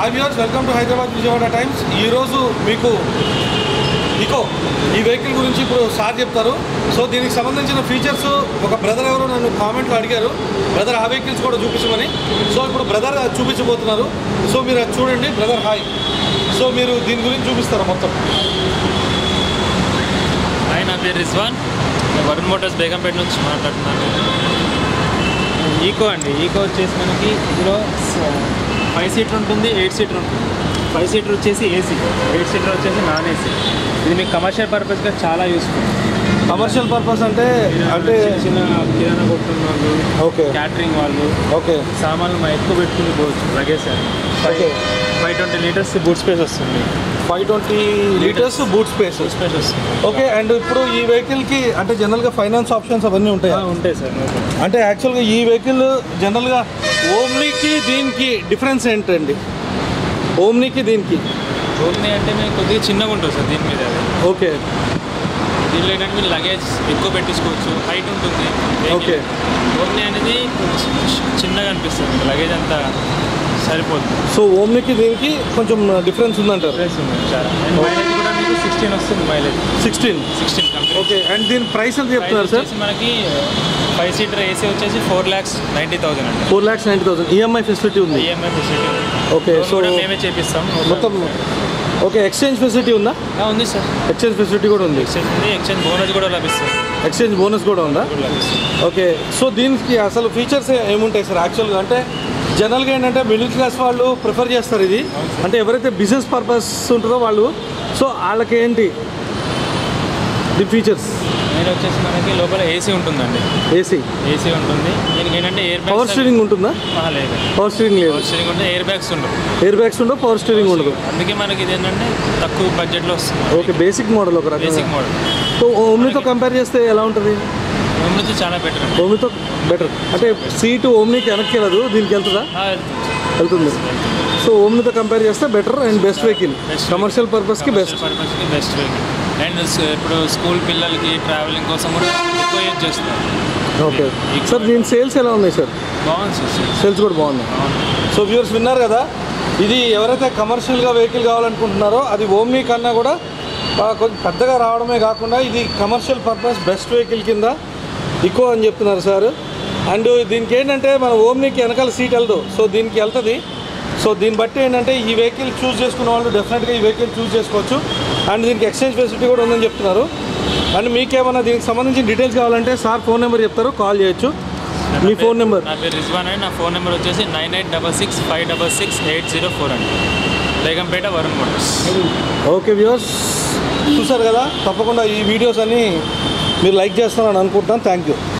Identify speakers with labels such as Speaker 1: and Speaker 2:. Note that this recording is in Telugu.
Speaker 1: Hi viewers welcome to Hyderabad Vijayawada times ఈరోజు మీకు ఇకో ఈ వెహికల్ గురించి ఇప్పుడు సార్ చెప్తారు సో దీనికి సంబంధించిన ఫీచర్స్ ఒక బ్రదర్ ఎవరో నన్ను కామెంట్లో అడిగారు బ్రదర్ ఆ వెహికల్స్ కూడా చూపించమని సో ఇప్పుడు బ్రదర్ చూపించబోతున్నారు సో మీరు అది చూడండి బ్రదర్ హాయ్ సో మీరు దీని గురించి చూపిస్తారు మొత్తం
Speaker 2: హాయ్ నా పేరు రిజ్వాన్ నేను వరుణ్ మోటార్స్ బేగంపేట నుంచి మాట్లాడుతున్నాను ఈకో అండి ఈకో వచ్చేసి మనకి ఇందులో ఫైవ్ సీటర్ ఉంటుంది ఎయిట్ సీటర్ ఉంటుంది ఫైవ్ సీటర్ వచ్చేసి ఏసీ ఎయిట్ సీటర్ వచ్చేసి నాన్ ఏసీ ఇది మీకు కమర్షియల్ పర్పస్గా చాలా యూస్ఫుల్
Speaker 1: కమర్షియల్ పర్పస్ అంటే అంటే
Speaker 2: చిన్న కిరాణా కొట్టున్న వాళ్ళు
Speaker 1: ఓకే
Speaker 2: క్యాటరింగ్ వాళ్ళు
Speaker 1: ఓకే
Speaker 2: సామాన్లు మా ఎక్కువ పెట్టుకుని పోవచ్చు లగేజ్ అని
Speaker 1: okay
Speaker 2: five twenty litres boot space వస్తుంది
Speaker 1: five twenty litres boot space
Speaker 2: boot space వస్తుంది
Speaker 1: ఓకే అండ్ ఇప్పుడు ఈ వెహికల్కి అంటే జనరల్గా ఫైనాన్స్ ఆప్షన్స్ అవన్నీ ఉంటాయి
Speaker 2: ఆ, ఉంటాయి సార్ నో ప్రాబ్లం.
Speaker 1: అంటే యాక్చువల్గా ఈ వెహికల్ జనరల్గా ఓమ్నీకి దీనికి డిఫరెన్స్ ఏంటండి ఓమ్నీకి దీనికి
Speaker 2: ఓమ్ని అంటే మీకు కొద్దిగా చిన్నగా ఉంటుంది సార్ దీని మీద అది
Speaker 1: ఓకే
Speaker 2: దీనిలో ఏంటంటే మీరు లగేజ్ ఎక్కువ పెట్టించుకోవచ్చు హైట్ ఉంటుంది
Speaker 1: Okay.
Speaker 2: ఓమ్ని అనేది చి- చిన్నగా అనిపిస్తుంది మీకు లగేజ్ అంతా సరిపోతుంది
Speaker 1: సో ఓమ్నీకి దీనికి కొంచెం డిఫరెన్స్ ఉందంటారు
Speaker 2: ప్రైస్ ఉంది చాలా అండ్ మైలేజ్ కూడా మీకు సిక్స్టీన్ వస్తుంది mileage
Speaker 1: sixteen
Speaker 2: sixteen company
Speaker 1: okay and దీని ప్రైస్ ఎంత చెప్తున్నారు సార్
Speaker 2: వచ్చేసి మనకి ఫైవ్ సీటర్ ఏసీ వచ్చేసి ఫోర్ ల్యాక్స్ నైంటీ థౌసండ్ అండి
Speaker 1: four lakhs ninety thousand EMI facility ఉంది
Speaker 2: ఈఎంఐ ఫెసిలిటీ
Speaker 1: ఓకే సో
Speaker 2: కూడా మేమే చేపిస్తాం
Speaker 1: మొత్తం ఓకే ఎక్స్చేంజ్ ఫెసిలిటీ ఉందా
Speaker 2: ఆ, ఉంది సార్
Speaker 1: ఎక్స్చేంజ్ ఫెసిలిటీ కూడా ఉంది
Speaker 2: ఎక్స్చేంజ్ ఉంది ఎక్స్చేంజ్ బోనస్ కూడా లభిస్తుంది
Speaker 1: ఎక్స్చేంజ్ బోనస్ కూడా ఉందా
Speaker 2: కూడా లభిస్తుంది
Speaker 1: ఓకే సో దీనికి అసలు ఫీచర్స్ ఏముంటాయి సార్ యాక్చువల్గా అంటే జనరల్గా ఏంటంటే మిడిల్ క్లాస్ వాళ్ళు ప్రిఫర్ చేస్తారు ఇది అంటే ఎవరైతే బిజినెస్ పర్పస్ ఉంటుందో వాళ్ళు సో వాళ్ళకి ఏంటి ది ఫీచర్స్
Speaker 2: నేను వచ్చేసి మనకి లోపల ఏసీ ఉంటుందండి
Speaker 1: ఏసీ
Speaker 2: ఏసీ ఉంటుంది దీనికి ఏంటంటే ఎయిర్
Speaker 1: పవర్
Speaker 2: బ్యాగ్స్
Speaker 1: స్టీరింగ్ ఉంటుందా
Speaker 2: లేదు
Speaker 1: పవర్ స్టీరింగ్ లేదు
Speaker 2: పవర్ స్టీరింగ్ ఉంటే ఎయిర్ బ్యాగ్స్ ఉండవు
Speaker 1: ఎయిర్ బ్యాగ్స్ ఉండవు పవర్ స్టీరింగ్ ఉండదు
Speaker 2: అందుకే మనకి ఇది ఏంటంటే తక్కువ బడ్జెట్లో వస్తుంది
Speaker 1: ఓకే బేసిక్ మోడల్ ఒక రకంగా
Speaker 2: బేసిక్ మోడల్
Speaker 1: సో ఓమ్నీతో కంపేర్ చేస్తే ఎలా ఉంటుంది
Speaker 2: ఓమ్నితో చాలా బెటర్ అండి
Speaker 1: ఓమ్నీతో బెటర్ అంటే సీటు ఓమ్నీకి వెనక్కి వెళ్ళదు దీనికి వెళ్తుందా
Speaker 2: ఆ, వెళ్తుంది.
Speaker 1: వెళ్తుంది సో ఓమ్నీతో కంపేర్ చేస్తే better and best vehicle
Speaker 2: Best
Speaker 1: commercial పర్పస్కి బెస్ట్
Speaker 2: Commercial purpose కి బెస్ట్ వెహికల్ అండ్ స్- ఇప్పుడు స్కూల్ పిల్లలకి ట్రావెలింగ్ కోసం కూడా ఎక్కువ యూజ్ చేస్తారు
Speaker 1: ఓకే సార్ దీని సేల్స్ ఎలా ఉన్నాయి సార్
Speaker 2: బాగుంది సార్
Speaker 1: సేల్స్ కూడా బాగున్నాయి
Speaker 2: బాగుంది
Speaker 1: సో వ్యూవర్స్ విన్నారు కదా ఇది ఎవరైతే కమర్షియల్గా వెహికల్ కావాలనుకుంటున్నారో అది ఓమ్నీ కన్నా కూడా బాగా కొంచెం పెద్దగా రావడమే కాకుండా ఇది కమర్షియల్ పర్పస్ బెస్ట్ వెహికల్ కింద ఎక్కువ అని చెప్తున్నారు సార్ అండ్ దీనికి ఏంటంటే మన ఓమ్నీకి వెనకాల సీట్ వెళ్దు సో దీనికి వెళ్తుంది సో దీన్ని బట్టి ఏంటంటే ఈ వెహికల్ చూస్ చేసుకున్న వాళ్ళు డెఫినెట్గా ఈ వెహికల్ చూస్ చేసుకోవచ్చు అండ్ దీనికి ఎక్స్చేంజ్ ఫెసిలిటీ కూడా ఉందని చెప్తున్నారు అండ్ మీకేమైనా దీనికి సంబంధించిన డీటెయిల్స్ కావాలంటే సార్ ఫోన్ నెంబర్ చెప్తారు కాల్ చేయొచ్చు మీ ఫోన్ నెంబర్
Speaker 2: నా పేరు రిజ్వాన్ అండి నా ఫోన్ నెంబర్ వచ్చేసి nine eight double six five double six eight zero four అండి Begumpet Varun Motors
Speaker 1: okay viewers చూసారు కదా తప్పకుండా ఈ వీడియోస్ అన్ని మీరు లైక్ చేస్తారని అనుకుంటున్నాను థ్యాంక్ యూ